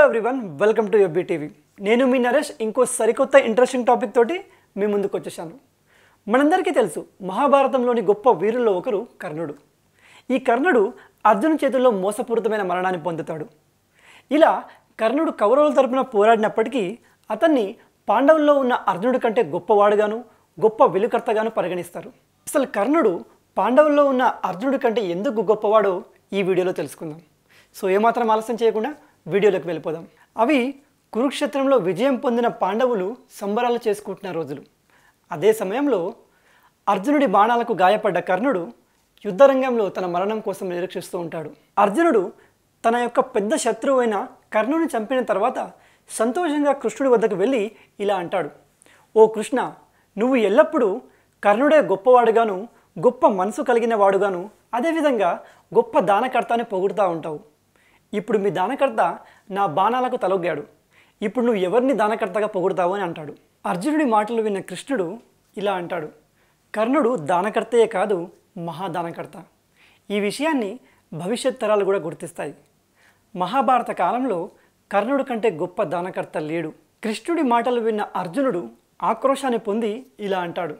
Everyone welcome to FB TV నేను మీ నరేష్ ఇంకో సరికొత్త ఇంట్రెస్టింగ్ టాపిక్ తోటి మీ ముందుకు వచ్చేసాను మనందరికీ తెలుసు మహాభారతంలోని గొప్ప వీరుల్లో ఒకరు కర్ణుడు ఈ కర్ణుడు అర్జున్ చేతుల్లో మోసపూరితమైన మరణాన్ని పొందుతాడు ఇలా కర్ణుడు కౌరవుల తరపున పోరాడినప్పటికీ అతన్ని పాండవుల్లో ఉన్న అర్జునుడి కంటే గొప్పవాడుగాను గొప్ప వెలుకర్తగాను పరిగణిస్తారు అసలు కర్ణుడు పాండవుల్లో ఉన్న అర్జునుడి కంటే ఎందుకు గొప్పవాడో ఈ వీడియోలో తెలుసుకుందాం సో ఏమాత్రం ఆలస్యం చేయకుండా వీడియోలోకి వెళ్ళిపోదాం అవి కురుక్షేత్రంలో విజయం పొందిన పాండవులు సంబరాలు చేసుకుంటున్న రోజులు అదే సమయంలో అర్జునుడి బాణాలకు గాయపడ్డ కర్ణుడు యుద్ధరంగంలో తన మరణం కోసం నిరీక్షిస్తూ ఉంటాడు అర్జునుడు తన యొక్క పెద్ద శత్రువు అయిన కర్ణుని చంపిన తర్వాత సంతోషంగా కృష్ణుడి వద్దకు వెళ్ళి ఇలా అంటాడు ఓ కృష్ణ నువ్వు ఎల్లప్పుడూ కర్ణుడే గొప్పవాడుగాను గొప్ప మనసు కలిగిన వాడుగాను అదేవిధంగా గొప్ప దానకర్త అని పొగుడుతూ ఉంటావు ఇప్పుడు మీ దానకర్త నా బాణాలకు తలొగ్గాడు ఇప్పుడు నువ్వు ఎవరిని దానకర్తగా పొగుడుతావు అని అంటాడు అర్జునుడి మాటలు విన్న కృష్ణుడు ఇలా అంటాడు కర్ణుడు దానకర్తయే కాదు మహాదానకర్త ఈ విషయాన్ని భవిష్యత్ తరాలు కూడా గుర్తిస్తాయి మహాభారత కాలంలో కర్ణుడి కంటే గొప్ప దానకర్త లేడు కృష్ణుడి మాటలు విన్న అర్జునుడు ఆక్రోశాన్ని పొంది ఇలా అంటాడు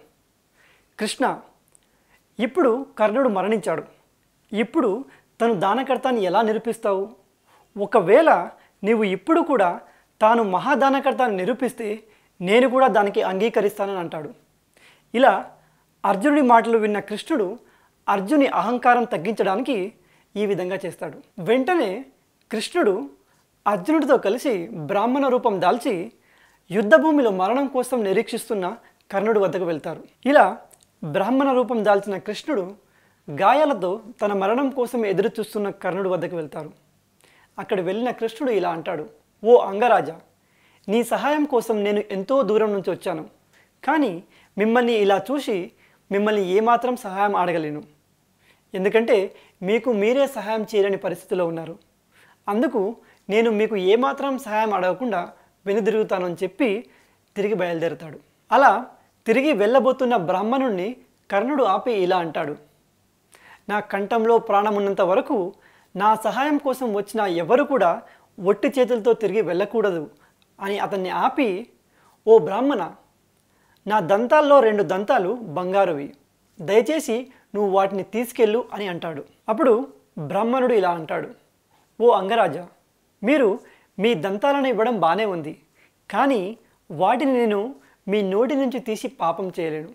కృష్ణ ఇప్పుడు కర్ణుడు మరణించాడు ఇప్పుడు తను దానకర్తని ఎలా నిరూపిస్తావు ఒకవేళ నీవు ఇప్పుడు కూడా తాను మహాదానకర్తని నిరూపిస్తే నేను కూడా దానికి అంగీకరిస్తానని అంటాడు ఇలా అర్జునుడి మాటలు విన్న కృష్ణుడు అర్జుని అహంకారం తగ్గించడానికి ఈ విధంగా చేస్తాడు వెంటనే కృష్ణుడు అర్జునుడితో కలిసి బ్రాహ్మణ రూపం దాల్చి యుద్ధభూమిలో మరణం కోసం నిరీక్షిస్తున్న కర్ణుడి వద్దకు వెళ్తారు ఇలా బ్రాహ్మణ రూపం దాల్చిన కృష్ణుడు గాయాలతో తన మరణం కోసం ఎదురు చూస్తున్న కర్ణుడి వద్దకు వెళ్తారు అక్కడ వెళ్ళిన కృష్ణుడు ఇలా అంటాడు ఓ అంగరాజా నీ సహాయం కోసం నేను ఎంతో దూరం నుంచి వచ్చాను కానీ మిమ్మల్ని ఇలా చూసి మిమ్మల్ని ఏమాత్రం సహాయం అడగలేను ఎందుకంటే మీకు మీరే సహాయం చేయలేని పరిస్థితిలో ఉన్నారు అందుకు నేను మీకు ఏమాత్రం సహాయం అడగకుండా వెనుదిరుగుతానని చెప్పి తిరిగి బయలుదేరుతాడు అలా తిరిగి వెళ్ళబోతున్న బ్రాహ్మణుణ్ణి కర్ణుడు ఆపి ఇలా అంటాడు నా కంఠంలో ప్రాణం ఉన్నంత వరకు నా సహాయం కోసం వచ్చిన ఎవరు కూడా ఒట్టి చేతులతో తిరిగి వెళ్ళకూడదు అని అతన్ని ఆపి ఓ బ్రాహ్మణ నా దంతాల్లో రెండు దంతాలు బంగారువి దయచేసి నువ్వు వాటిని తీసుకెళ్ళు అని అంటాడు అప్పుడు బ్రాహ్మణుడు ఇలా అంటాడు ఓ అంగరాజా మీరు మీ దంతాలను ఇవ్వడం బాగానే ఉంది కానీ వాటిని నేను మీ నోటి నుంచి తీసి పాపం చేయలేను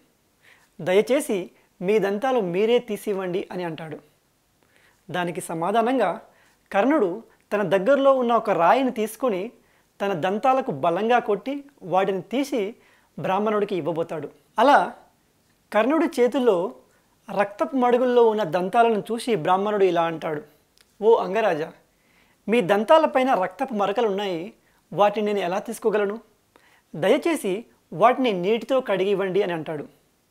దయచేసి మీ దంతాలు మీరే తీసివ్వండి అని అంటాడు దానికి సమాధానంగా కర్ణుడు తన దగ్గరలో ఉన్న ఒక రాయిని తీసుకొని తన దంతాలకు బలంగా కొట్టి వాటిని తీసి బ్రాహ్మణుడికి ఇవ్వబోతాడు అలా కర్ణుడి చేతుల్లో రక్తపు మడుగుల్లో ఉన్న దంతాలను చూసి బ్రాహ్మణుడు ఇలా అంటాడు ఓ అంగరాజా మీ దంతాలపైన రక్తపు మరకలు ఉన్నాయి వాటిని నేను ఎలా తీసుకోగలను దయచేసి వాటిని నీటితో కడిగి ఇవ్వండి అని అంటాడు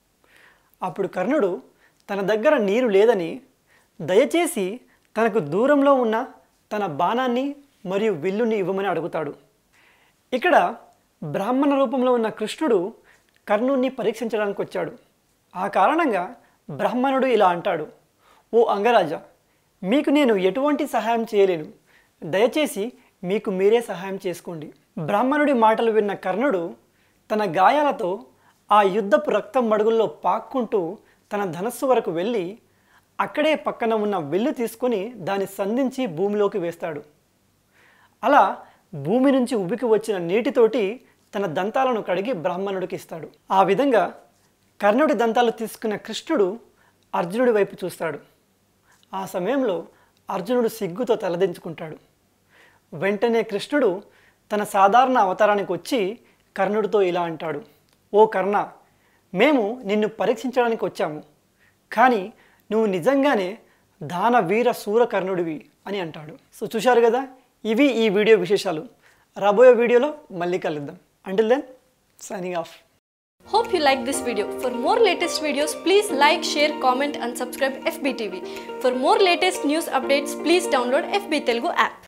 అప్పుడు కర్ణుడు తన దగ్గర నీరు లేదని దయచేసి తనకు దూరంలో ఉన్న తన బాణాన్ని మరియు విల్లుని ఇవ్వమని అడుగుతాడు ఇక్కడ బ్రాహ్మణ రూపంలో ఉన్న కృష్ణుడు కర్ణుడిని పరీక్షించడానికి వచ్చాడు ఆ కారణంగా బ్రాహ్మణుడు ఇలా అంటాడు ఓ అంగరాజా మీకు నేను ఎటువంటి సహాయం చేయలేను దయచేసి మీకు మీరే సహాయం చేసుకోండి బ్రాహ్మణుడి మాటలు విన్న కర్ణుడు తన గాయాలతో ఆ యుద్ధపు రక్తం మడుగుల్లో పాక్కుంటూ తన ధనస్సు వరకు వెళ్ళి అక్కడే పక్కన ఉన్న విల్లు తీసుకొని దాన్ని సంధించి భూమిలోకి వేస్తాడు అలా భూమి నుంచి ఉబికి వచ్చిన నీటితోటి తన దంతాలను కడిగి బ్రాహ్మణుడికి ఇస్తాడు ఆ విధంగా కర్ణుడి దంతాలు తీసుకున్న కృష్ణుడు అర్జునుడి వైపు చూస్తాడు ఆ సమయంలో అర్జునుడు సిగ్గుతో తలదించుకుంటాడు వెంటనే కృష్ణుడు తన సాధారణ అవతారానికి వచ్చి కర్ణుడితో ఇలా అంటాడు ఓ కర్ణ మేము నిన్ను పరీక్షించడానికి వచ్చాము కానీ నువ్వు నిజంగానే దాన వీర శూర కర్ణుడివి అని అంటాడు సో చూశారు కదా ఇవి ఈ వీడియో విశేషాలు రాబోయే వీడియోలో మళ్ళీ కలుద్దాం until then signing off Hope you like this video. For more latest videos, please like, share, comment and subscribe FBTV. For more latest news updates, please download FB Telugu app.